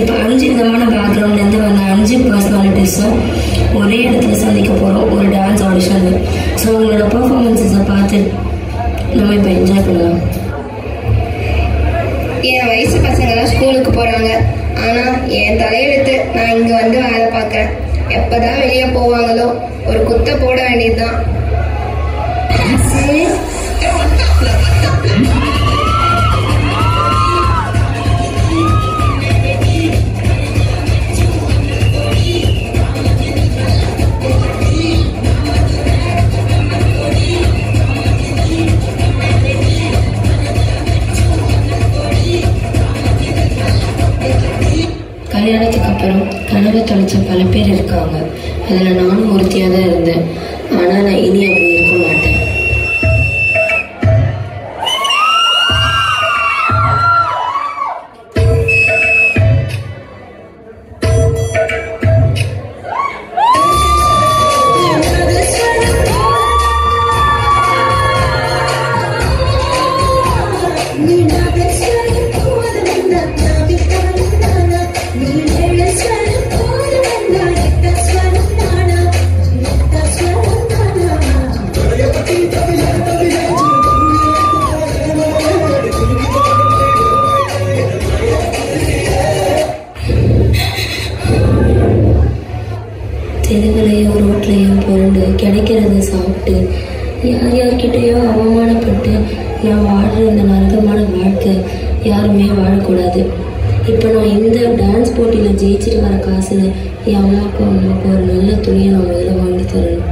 இப்போ அஞ்சு விதமான பேக்ரவுண்ட்லேருந்து வந்த அஞ்சு பர்சனாலிட்டிஸும் ஒரே இடத்துல சந்திக்க போகிறோம் ஒரு டான்ஸ் ஆடிஷனில் ஸோ உங்களோட பர்ஃபார்மன்ஸஸை பார்த்து நம்ம இப்போ என்ஜாய் பண்ணலாம் என் வயசு பசங்களாம் ஸ்கூலுக்கு போறாங்க ஆனா என் தலையெழுத்து நான் இங்க வந்து வேலை பார்க்கறேன் எப்பதான் வெளியே போவாங்களோ ஒரு குத்த போட வேண்டியதுதான் கல்யாணத்துக்கு அப்புறம் கனவை தொலைச்ச பல பேர் இருக்காங்க அதில் நானும் ஒருத்தியாக தான் இருந்தேன் ஆனால் நான் இனி அப்படி இருக்க மாட்டேன் தெருவிலையோ ரோட்லையோ புரண்டு கிடைக்கிறத சாப்பிட்டு யார் யார்கிட்டயோ அவமானப்பட்டு நான் வாழ்கிற இந்த நரகமான வாழ்க்கை யாருமே வாழக்கூடாது இப்போ நான் இந்த டான்ஸ் போட்டியில் ஜெயிச்சுட்டு வர காசுல என் அம்மாவுக்கும் அம்மாவுக்கும் ஒரு நல்ல துணியை நான் முதல்ல வாங்கி தரணும்